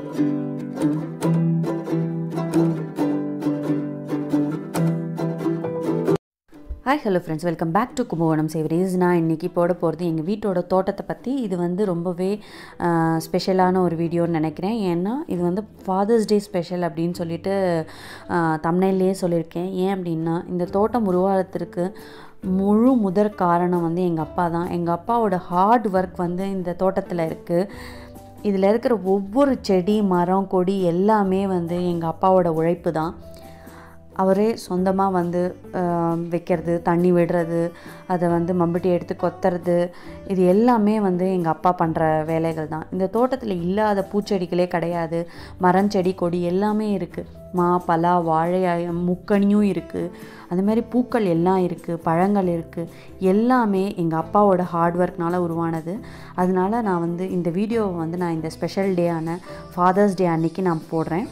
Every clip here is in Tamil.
hi hello friends welcome back to Kumbakonam savouries நான் இன்றைக்கி போட போகிறது எங்கள் வீட்டோட தோட்டத்தை பற்றி இது வந்து ரொம்பவே ஸ்பெஷலான ஒரு வீடியோன்னு நினைக்கிறேன் ஏன்னா இது வந்து ஃபாதர்ஸ் டே ஸ்பெஷல் அப்படின்னு சொல்லிட்டு தமிழ்லேயே சொல்லியிருக்கேன் ஏன் அப்படின்னா இந்த தோட்டம் உருவாகிறதுக்கு முழு முதற் காரணம் வந்து எங்கள் அப்பா தான் எங்கள் அப்பாவோட ஹார்ட் ஒர்க் வந்து இந்த தோட்டத்தில் இருக்குது இதில் இருக்கிற ஒவ்வொரு செடி மரம் கொடி எல்லாமே வந்து எங்கள் அப்பாவோட உழைப்பு தான் அவரே சொந்தமாக வந்து வைக்கிறது தண்ணி விடுறது அதை வந்து மம்பட்டி எடுத்து கொத்துறது இது எல்லாமே வந்து எங்கள் அப்பா பண்ணுற வேலைகள் தான் இந்த தோட்டத்தில் இல்லாத பூச்செடிகளே கிடையாது மரஞ்செடி கொடி எல்லாமே இருக்குது மா பலா வாழை முக்கணியும் இருக்குது அந்த மாதிரி பூக்கள் எல்லாம் இருக்குது பழங்கள் இருக்குது எல்லாமே எங்கள் அப்பாவோட ஹார்ட் ஒர்க்னால் உருவானது அதனால நான் வந்து இந்த வீடியோவை வந்து நான் இந்த ஸ்பெஷல் டேயான ஃபாதர்ஸ் டே அன்னைக்கு நான் போடுறேன்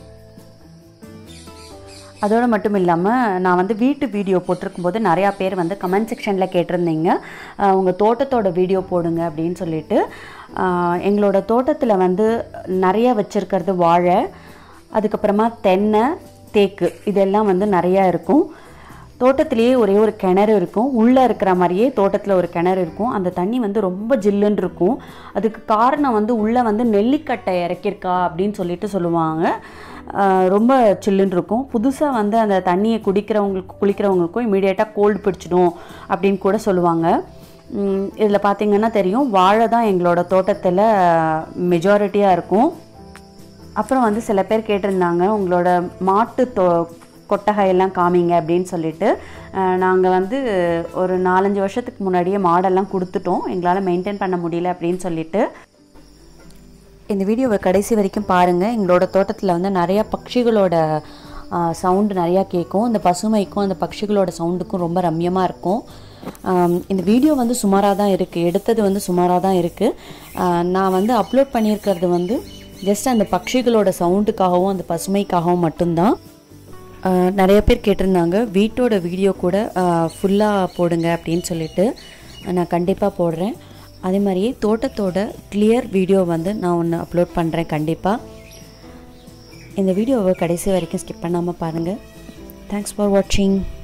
அதோடு மட்டும் இல்லாமல் நான் வந்து வீட்டு வீடியோ போட்டிருக்கும் போது நிறையா பேர் வந்து கமெண்ட் செக்ஷனில் கேட்டிருந்தீங்க உங்கள் தோட்டத்தோட வீடியோ போடுங்க அப்படின்னு சொல்லிட்டு எங்களோட தோட்டத்தில் வந்து நிறைய வச்சுருக்கிறது வாழை அதுக்கப்புறமா தென்னை தேக்கு இதெல்லாம் வந்து நிறையா இருக்கும் தோட்டத்திலேயே ஒரே ஒரு கிணறு இருக்கும் உள்ளே இருக்கிற மாதிரியே தோட்டத்தில் ஒரு கிணறு இருக்கும் அந்த தண்ணி வந்து ரொம்ப ஜில்லுன்னு இருக்கும் அதுக்கு காரணம் வந்து உள்ளே வந்து நெல்லிக்கட்டை இறக்கியிருக்கா அப்படின்னு சொல்லிட்டு சொல்லுவாங்க ரொம்ப சில்லுன்னு இருக்கும் புதுசாக வந்து அந்த தண்ணியை குடிக்கிறவங்களுக்கு குளிக்கிறவங்களுக்கும் இமீடியட்டாக கோல்டு பிடிச்சிடும் அப்படின்னு கூட சொல்லுவாங்க இதில் பார்த்திங்கன்னா தெரியும் வாழை தான் எங்களோட தோட்டத்தில் மெஜாரிட்டியாக இருக்கும் அப்புறம் வந்து சில பேர் கேட்டிருந்தாங்க உங்களோட மாட்டு தோ கொட்டகையெல்லாம் காமிங்க அப்படின்னு சொல்லிட்டு நாங்கள் வந்து ஒரு நாலஞ்சு வருஷத்துக்கு முன்னாடியே மாடெல்லாம் கொடுத்துட்டோம் எங்களால் மெயின்டைன் பண்ண முடியல அப்படின்னு சொல்லிட்டு இந்த வீடியோவை கடைசி வரைக்கும் பாருங்கள் எங்களோட தோட்டத்தில் வந்து நிறையா பட்சிகளோட சவுண்டு நிறையா கேட்கும் இந்த பசுமைக்கும் அந்த பட்சிகளோட சவுண்டுக்கும் ரொம்ப ரம்யமாக இருக்கும் இந்த வீடியோ வந்து சுமாராக தான் இருக்குது எடுத்தது வந்து சுமாராக தான் இருக்குது நான் வந்து அப்லோட் பண்ணியிருக்கிறது வந்து ஜஸ்ட் அந்த பட்சிகளோட சவுண்டுக்காகவும் அந்த பசுமைக்காகவும் மட்டும்தான் நிறைய பேர் கேட்டிருந்தாங்க வீட்டோட வீடியோ கூட ஃபுல்லாக போடுங்க அப்படின்னு சொல்லிட்டு நான் கண்டிப்பாக போடுறேன் அதே மாதிரியே தோட்டத்தோட கிளியர் வீடியோ வந்து நான் ஒன்று அப்லோட் பண்ணுறேன் கண்டிப்பாக இந்த வீடியோவை கடைசி வரைக்கும் ஸ்கிப் பண்ணாமல் பாருங்கள் தேங்க்ஸ் ஃபார் வாட்சிங்